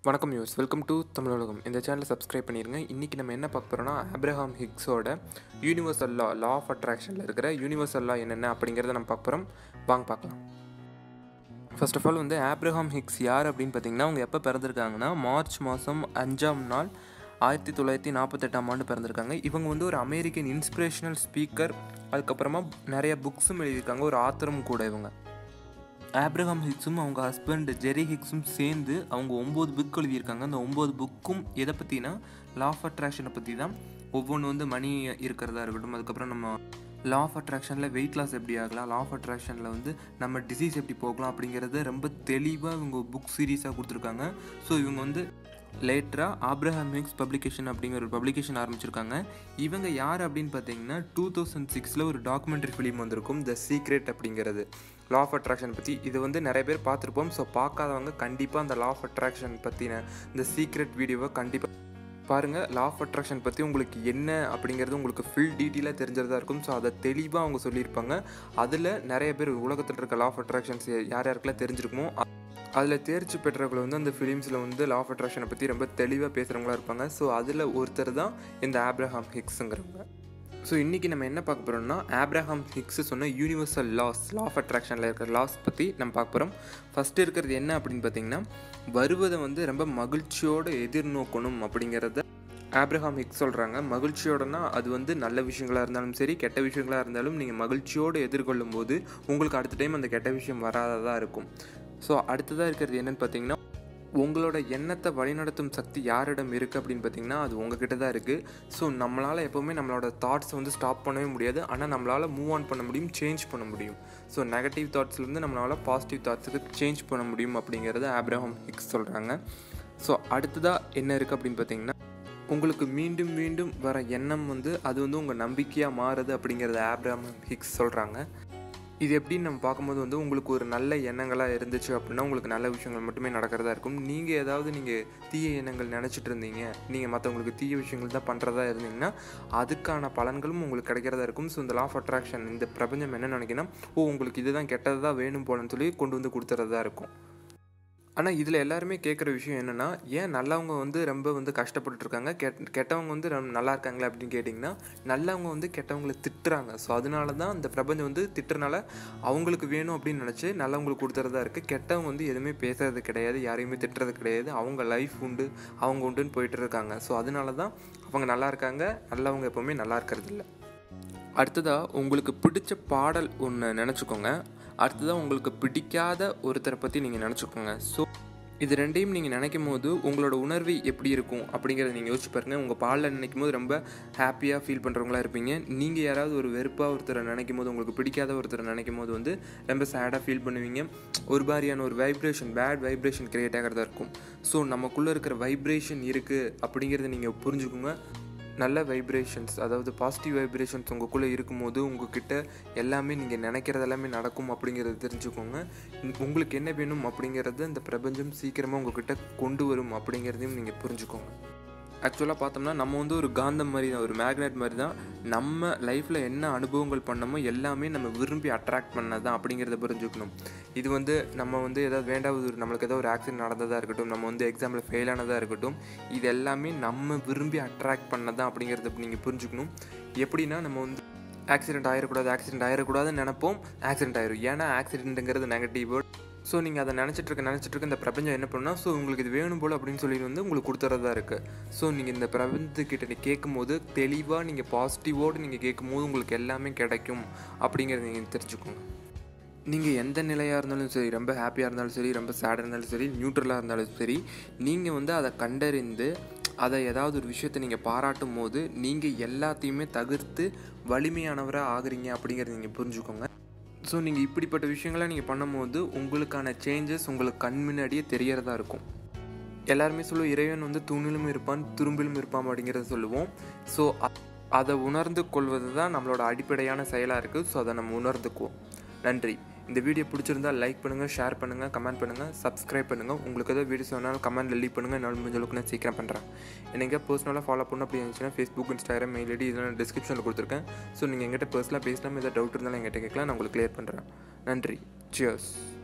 வணக்கம் use welcome to Tamil உலகம் இந்த சேனலை சப்ஸ்கிரைப் பண்ணிடுங்க இன்றைக்கி நம்ம என்ன பார்க்க போகிறோம்னா ஆப்ரஹாம் ஹிக்ஸோட யூனிவர்சல் லா லா ஆஃப் அட்ராக்ஷனில் இருக்கிற யூனிவர்சல் லா என்னென்ன அப்படிங்கிறத நம்ம பார்க்க போகிறோம் வாங்க பார்க்கலாம் ஃபர்ஸ்ட் ஆஃப் ஆல் வந்து ஆப்ரஹாம் ஹிக்ஸ் யார் அப்படின்னு பார்த்தீங்கன்னா அவங்க எப்போ பிறந்திருக்காங்கன்னா மார்ச் மாதம் அஞ்சாம் நாள் ஆயிரத்தி தொள்ளாயிரத்தி நாற்பத்தெட்டாம் ஆண்டு பிறந்திருக்காங்க இவங்க வந்து ஒரு அமெரிக்கன் இன்ஸ்பிரேஷனல் ஸ்பீக்கர் அதுக்கப்புறமா நிறைய புக்ஸும் எழுதியிருக்காங்க ஒரு ஆத்தரும் கூட இவங்க ஆப்ரஹாம் ஹிக்ஸும் அவங்க ஹஸ்பண்ட் ஜெரி ஹிக்ஸும் சேர்ந்து அவங்க ஒம்பது புக் எழுதியிருக்காங்க அந்த ஒம்பது புக்கும் எதை பற்றினா லா ஆஃப் அட்ராக்ஷனை பற்றி தான் ஒவ்வொன்று வந்து மணி இருக்கிறதா இருக்கட்டும் அதுக்கப்புறம் நம்ம லா ஆஃப் அட்ராக்ஷனில் வெயிட் லாஸ் எப்படி ஆகலாம் லா ஆஃப் அட்ராக்ஷனில் வந்து நம்ம டிசீஸ் எப்படி போகலாம் அப்படிங்கிறத ரொம்ப தெளிவாக இவங்க புக் சீரீஸாக கொடுத்துருக்காங்க ஸோ இவங்க வந்து லேட்டராக ஆப்ரஹாம் ஹிக்ஸ் பப்ளிகேஷன் அப்படிங்கிற ஒரு பப்ளிகேஷன் ஆரம்பிச்சிருக்காங்க இவங்க யார் அப்படின்னு பார்த்தீங்கன்னா டூ தௌசண்ட் சிக்ஸில் ஒரு டாக்குமெண்ட்ரி ஃபிலிம் வந்திருக்கும் த சீக்ரெட் அப்படிங்கிறது லா ஆஃப் அட்ராக்ஷன் பற்றி இது வந்து நிறைய பேர் பார்த்துருப்போம் ஸோ பார்க்காதவங்க கண்டிப்பாக அந்த லா ஆஃப் அட்ராக்ஷன் பற்றின இந்த சீக்ரெட் வீடியோவை கண்டிப்பாக பாருங்கள் லா ஆஃப் அட்ராக்ஷன் பற்றி உங்களுக்கு என்ன அப்படிங்கிறது உங்களுக்கு ஃபுல் டீட்டெயிலாக தெரிஞ்சதாக இருக்கும் ஸோ அதை தெளிவாக அவங்க சொல்லியிருப்பாங்க அதில் நிறைய பேர் உலகத்தில் இருக்க லா ஆஃப் அட்ராக்ஷன்ஸ் யார் யாருக்கெல்லாம் தெரிஞ்சிருக்குமோ அதில் தேர்ச்சி பெற்றவர்கள் வந்து அந்த ஃபிலிம்ஸில் வந்து லா ஆஃப் அட்ராக்ஷனை பற்றி ரொம்ப தெளிவாக பேசுகிறவங்களா இருப்பாங்க ஸோ அதில் ஒருத்தர் தான் இந்த ஆப்ரஹாம் ஹிக்ஸுங்கிறவங்க ஸோ இன்றைக்கி நம்ம என்ன பார்க்க போகிறோம்னா ஆப்ரஹாம் ஹிக்ஸ் சொன்ன யூனிவர்சல் லாஸ் லா ஆஃப் அட்ராக்ஷனில் இருக்கிற லாஸ் பற்றி நம்ம பார்க்க போகிறோம் ஃபஸ்ட்டு இருக்கிறது என்ன அப்படின்னு பார்த்தீங்கன்னா வருவதை வந்து ரொம்ப மகிழ்ச்சியோடு எதிர்நோக்கணும் அப்படிங்கிறத ஆப்ரஹாம் ஹிக்ஸ் சொல்கிறாங்க மகிழ்ச்சியோடனா அது வந்து நல்ல விஷயங்களாக இருந்தாலும் சரி கெட்ட விஷயங்களாக இருந்தாலும் நீங்கள் மகிழ்ச்சியோடு எதிர்கொள்ளும் போது உங்களுக்கு அடுத்த டைம் அந்த கெட்ட விஷயம் வராததாக இருக்கும் ஸோ அடுத்ததாக இருக்கிறது என்னென்னு பார்த்தீங்கன்னா உங்களோட எண்ணத்தை வழிநடத்தும் சக்தி யாரிடம் இருக்குது அப்படின்னு பார்த்தீங்கன்னா அது உங்ககிட்ட தான் இருக்குது ஸோ நம்மளால் எப்போவுமே நம்மளோட தாட்ஸை வந்து ஸ்டாப் பண்ணவே முடியாது ஆனால் நம்மளால் மூவ் ஆன் பண்ண முடியும் சேஞ்ச் பண்ண முடியும் ஸோ நெகட்டிவ் தாட்ஸ்லேருந்து நம்மளால் பாசிட்டிவ் தாட்ஸுக்கு சேஞ்ச் பண்ண முடியும் அப்படிங்கிறத ஆப்ரஹாம் ஹிக்ஸ் சொல்கிறாங்க ஸோ அடுத்ததாக என்ன இருக்குது அப்படின்னு பார்த்தீங்கன்னா உங்களுக்கு மீண்டும் மீண்டும் வர எண்ணம் வந்து அது வந்து உங்கள் நம்பிக்கையாக மாறுது அப்படிங்கிறத ஆப்ரஹாம் ஹிக்ஸ் சொல்கிறாங்க இது எப்படின்னு நம்ம பார்க்கும்போது வந்து உங்களுக்கு ஒரு நல்ல எண்ணங்களாக இருந்துச்சு அப்படின்னா உங்களுக்கு நல்ல விஷயங்கள் மட்டுமே நடக்கிறதா இருக்கும் நீங்கள் ஏதாவது நீங்கள் தீய எண்ணங்கள் நினச்சிட்டு இருந்தீங்க நீங்கள் மற்றவங்களுக்கு தீய விஷயங்கள் தான் பண்ணுறதா இருந்தீங்கன்னா அதுக்கான பலன்களும் உங்களுக்கு கிடைக்கிறதா இருக்கும் ஸோ இந்த லா ஆஃப் அட்ராக்ஷன் இந்த பிரபஞ்சம் என்ன நினைக்கணும் ஓ உங்களுக்கு இதுதான் கெட்டதாக வேணும் போலன்னு சொல்லி கொண்டு வந்து கொடுத்துறதா இருக்கும் ஆனால் இதில் எல்லாருமே கேட்குற விஷயம் என்னென்னா ஏன் நல்லவங்க வந்து ரொம்ப வந்து கஷ்டப்பட்டுருக்காங்க கெட் கெட்டவங்க வந்து ரொம்ப நல்லா இருக்காங்களே அப்படின்னு கேட்டிங்கன்னா நல்லவங்க வந்து கெட்டவங்களை திட்டுறாங்க ஸோ அதனால தான் இந்த பிரபஞ்சம் வந்து திட்டுறனால அவங்களுக்கு வேணும் அப்படின்னு நினச்சி நல்லவங்களுக்கு கொடுத்துறதா இருக்குது கெட்டவங்க வந்து எதுவுமே பேசுறது கிடையாது யாரையுமே திட்டுறது கிடையாது அவங்க லைஃப் உண்டு அவங்க உண்டுன்னு போயிட்டு இருக்காங்க ஸோ அதனால தான் அவங்க நல்லா இருக்காங்க நல்லவங்க எப்போவுமே நல்லா இருக்கிறது இல்லை அடுத்ததாக உங்களுக்கு பிடிச்ச பாடல் ஒன்று நினச்சிக்கோங்க அடுத்ததாக உங்களுக்கு பிடிக்காத ஒருத்தரை பற்றி நீங்கள் நினச்சிக்கோங்க ஸோ இது ரெண்டையும் நீங்கள் நினைக்கும் போது உங்களோட உணர்வு எப்படி இருக்கும் அப்படிங்கிறத நீங்கள் யோசிச்சு பாருங்கள் உங்கள் பாலில் நினைக்கும் போது ரொம்ப ஹாப்பியாக ஃபீல் பண்ணுறவங்களா இருப்பீங்க நீங்கள் யாராவது ஒரு வெறுப்பாக ஒருத்தரை நினைக்கும் போது உங்களுக்கு பிடிக்காத ஒருத்தரை நினைக்கும் போது வந்து ரொம்ப சேடாக ஃபீல் பண்ணுவீங்க ஒரு மாதிரியான ஒரு வைப்ரேஷன் பேட் வைப்ரேஷன் க்ரியேட் ஆகிறதா இருக்கும் ஸோ நமக்குள்ளே இருக்கிற வைப்ரேஷன் இருக்குது அப்படிங்கிறத நீங்கள் புரிஞ்சுக்கோங்க நல்ல வைப்ரேஷன்ஸ் அதாவது பாசிட்டிவ் வைப்ரேஷன்ஸ் உங்களுக்குள்ளே இருக்கும்போது உங்ககிட்ட எல்லாமே நீங்கள் நினைக்கிறது எல்லாமே நடக்கும் அப்படிங்கிறத தெரிஞ்சுக்கோங்க உங்களுக்கு என்ன வேணும் அப்படிங்கிறத இந்த பிரபஞ்சம் சீக்கிரமாக உங்ககிட்ட கொண்டு வரும் அப்படிங்கிறதையும் நீங்கள் புரிஞ்சுக்கோங்க ஆக்சுவலாக பார்த்தோம்னா நம்ம வந்து ஒரு காந்தம் மாதிரி தான் ஒரு மேக்னெட் மாதிரி தான் நம்ம லைஃப்பில் என்ன அனுபவங்கள் பண்ணமோ எல்லாமே நம்ம விரும்பி அட்ராக்ட் பண்ணது தான் அப்படிங்கிறத புரிஞ்சுக்கணும் இது வந்து நம்ம வந்து ஏதாவது வேண்டாவது ஒரு நம்மளுக்கு ஏதாவது ஒரு ஆக்சிடென்ட் நடந்ததாக இருக்கட்டும் நம்ம வந்து எக்ஸாமில் ஃபெயில் ஆனதாக இருக்கட்டும் இது எல்லாமே நம்ம விரும்பி அட்ராக்ட் பண்ணதான் அப்படிங்கிறத நீங்கள் புரிஞ்சுக்கணும் எப்படின்னா நம்ம வந்து ஆக்சிடென்ட் ஆயிடக்கூடாது ஆக்சிடென்ட் ஆயிடக்கூடாதுன்னு நினைப்போம் ஆக்சிடென்ட் ஆயிரும் ஏன்னா ஆக்சிடென்ட்டுங்கிறது நெகட்டிவ் வேர்ட் ஸோ நீங்கள் அதை நினச்சிட்டு இருக்க நினச்சிட்டு இருக்க இந்த பிரபஞ்சம் என்ன பண்ணால் ஸோ உங்களுக்கு இது வேணும் போல் அப்படின்னு சொல்லி வந்து உங்களுக்கு கொடுத்துறதா இருக்குது ஸோ நீங்கள் இந்த பிரபஞ்சத்துக்கிட்ட நீ கேட்கும் போது தெளிவாக நீங்கள் பாசிட்டிவோடு நீங்கள் கேட்கும் போது உங்களுக்கு எல்லாமே கிடைக்கும் அப்படிங்கிறத நீங்கள் தெரிஞ்சுக்கோங்க நீங்கள் எந்த நிலையாக இருந்தாலும் சரி ரொம்ப ஹாப்பியாக இருந்தாலும் சரி ரொம்ப சேடாக இருந்தாலும் சரி நியூட்ரலாக இருந்தாலும் சரி நீங்கள் வந்து அதை கண்டறிந்து அதை ஏதாவது ஒரு விஷயத்தை நீங்கள் பாராட்டும் போது நீங்கள் எல்லாத்தையுமே தவிர்த்து வலிமையானவராக ஆகுறீங்க அப்படிங்கிறத நீங்கள் புரிஞ்சுக்கோங்க ஸோ நீங்கள் இப்படிப்பட்ட விஷயங்களை நீங்கள் பண்ணும்போது உங்களுக்கான சேஞ்சஸ் உங்களுக்கு கண் முன்னாடியே தெரியறதா இருக்கும் எல்லாருமே சொல்லுவோம் இறைவன் வந்து தூணிலும் இருப்பான் துரும்பிலும் இருப்பான் அப்படிங்கிறத சொல்லுவோம் ஸோ அதை உணர்ந்து கொள்வது தான் நம்மளோட அடிப்படையான செயலாக இருக்குது ஸோ அதை நம்ம உணர்ந்துக்குவோம் நன்றி இந்த வீடியோ பிடிச்சிருந்தா லைக் பண்ணுங்கள் ஷேர் பண்ணுங்கள் கமெண்ட் பண்ணுங்கள் சப்ஸ்கிரைப் பண்ணுங்கள் உங்களுக்கு ஏதாவது வீடியோஸ் வேணாலும் கமெண்ட்டில் லீவ் பண்ணுங்கள் என்னால் முடிஞ்ச அளவுக்கு நான் சீக்கிரம் பண்ணுறேன் எனக்கு பர்சனலாக ஃபாலோ பண்ண அப்படி இருந்துச்சுன்னா ஃபேஸ்புக் இன்ஸ்டாகிராம் மெயில் ஐடி இதெல்லாம் டிஸ்கிரிப்ஷனில் கொடுத்துருக்கேன் ஸோ நீங்கள் எங்கிட்ட பர்சனலாக பேசினா ஏதாவது டவுட் இருந்தாலும் எங்கிட்ட கேட்கலாம் நான் உங்களுக்கு கிளியர் பண்ணுறேன் நன்றி சியர்ஸ்